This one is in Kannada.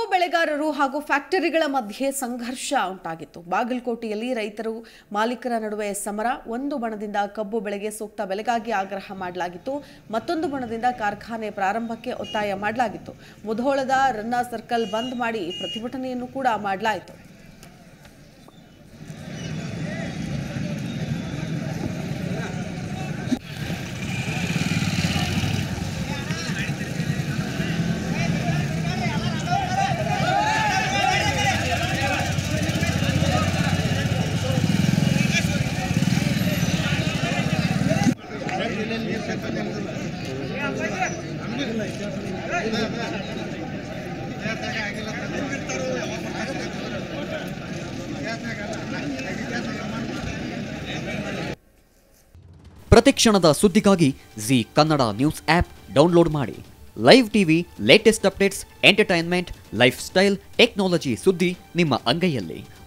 ಕಬ್ಬು ಬೆಳೆಗಾರರು ಹಾಗೂ ಫ್ಯಾಕ್ಟರಿಗಳ ಮಧ್ಯೆ ಸಂಘರ್ಷ ಉಂಟಾಗಿತ್ತು ಬಾಗಲಕೋಟೆಯಲ್ಲಿ ರೈತರು ಮಾಲೀಕರ ನಡುವೆ ಸಮರ ಒಂದು ಬಣದಿಂದ ಕಬ್ಬು ಬೆಳೆಗೆ ಸೂಕ್ತ ಬೆಲೆಗಾಗಿ ಆಗ್ರಹ ಮಾಡಲಾಗಿತ್ತು ಮತ್ತೊಂದು ಬಣದಿಂದ ಕಾರ್ಖಾನೆ ಪ್ರಾರಂಭಕ್ಕೆ ಒತ್ತಾಯ ಮಾಡಲಾಗಿತ್ತು ಮುಧೋಳದ ರನ್ನ ಸರ್ಕಲ್ ಬಂದ್ ಮಾಡಿ ಪ್ರತಿಭಟನೆಯನ್ನು ಕೂಡ ಮಾಡಲಾಯಿತು ಪ್ರತಿಕ್ಷಣದ ಸುದ್ದಿಗಾಗಿ Zee Kannada news app download ಮಾಡಿ live TV latest updates entertainment lifestyle technology ಸುದ್ದಿ ನಿಮ್ಮ ಅಂಗೈಯಲ್ಲಿ